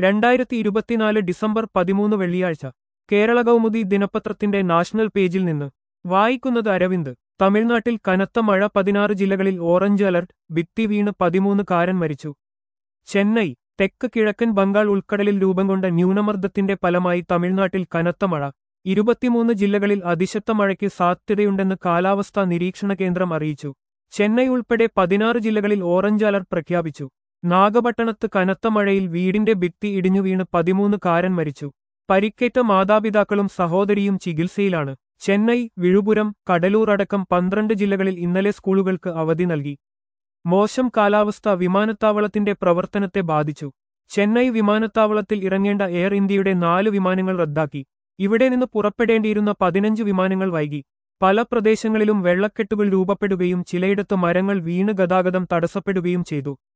രണ്ടായിരത്തി ഇരുപത്തിനാല് ഡിസംബർ പതിമൂന്ന് വെള്ളിയാഴ്ച കേരള കൗമുദി ദിനപത്രത്തിന്റെ നാഷണൽ പേജിൽ നിന്ന് വായിക്കുന്നത് അരവിന്ദ് തമിഴ്നാട്ടിൽ കനത്ത മഴ പതിനാറ് ജില്ലകളിൽ ഓറഞ്ച് അലർട്ട് ഭിത്തി വീണ് പതിമൂന്ന് കാരൻ മരിച്ചു ചെന്നൈ തെക്ക് കിഴക്കൻ ബംഗാൾ ഉൾക്കടലിൽ രൂപം കൊണ്ട ന്യൂനമർദ്ദത്തിന്റെ ഫലമായി തമിഴ്നാട്ടിൽ കനത്ത മഴ ഇരുപത്തിമൂന്ന് ജില്ലകളിൽ അതിശക്ത മഴയ്ക്ക് സാധ്യതയുണ്ടെന്ന് കാലാവസ്ഥാ നിരീക്ഷണ കേന്ദ്രം അറിയിച്ചു ചെന്നൈ ഉൾപ്പെടെ പതിനാറ് ജില്ലകളിൽ ഓറഞ്ച് അലർട്ട് പ്രഖ്യാപിച്ചു നാഗപട്ടണത്ത് കനത്ത മഴയിൽ വീടിന്റെ ഭിത്തി ഇടിഞ്ഞു വീണ് പതിമൂന്ന് കാരൻ മരിച്ചു പരിക്കേറ്റ മാതാപിതാക്കളും സഹോദരിയും ചികിത്സയിലാണ് ചെന്നൈ വിഴുപുരം കടലൂർ അടക്കം പന്ത്രണ്ട് ജില്ലകളിൽ ഇന്നലെ സ്കൂളുകൾക്ക് അവധി നൽകി മോശം കാലാവസ്ഥ വിമാനത്താവളത്തിന്റെ പ്രവർത്തനത്തെ ബാധിച്ചു ചെന്നൈ വിമാനത്താവളത്തിൽ ഇറങ്ങേണ്ട എയർ ഇന്ത്യയുടെ നാല് വിമാനങ്ങൾ റദ്ദാക്കി ഇവിടെ നിന്ന് പുറപ്പെടേണ്ടിയിരുന്ന പതിനഞ്ച് വിമാനങ്ങൾ വൈകി പല പ്രദേശങ്ങളിലും വെള്ളക്കെട്ടുകൾ രൂപപ്പെടുകയും ചിലയിടത്ത് മരങ്ങൾ വീണ് ഗതാഗതം തടസ്സപ്പെടുകയും ചെയ്തു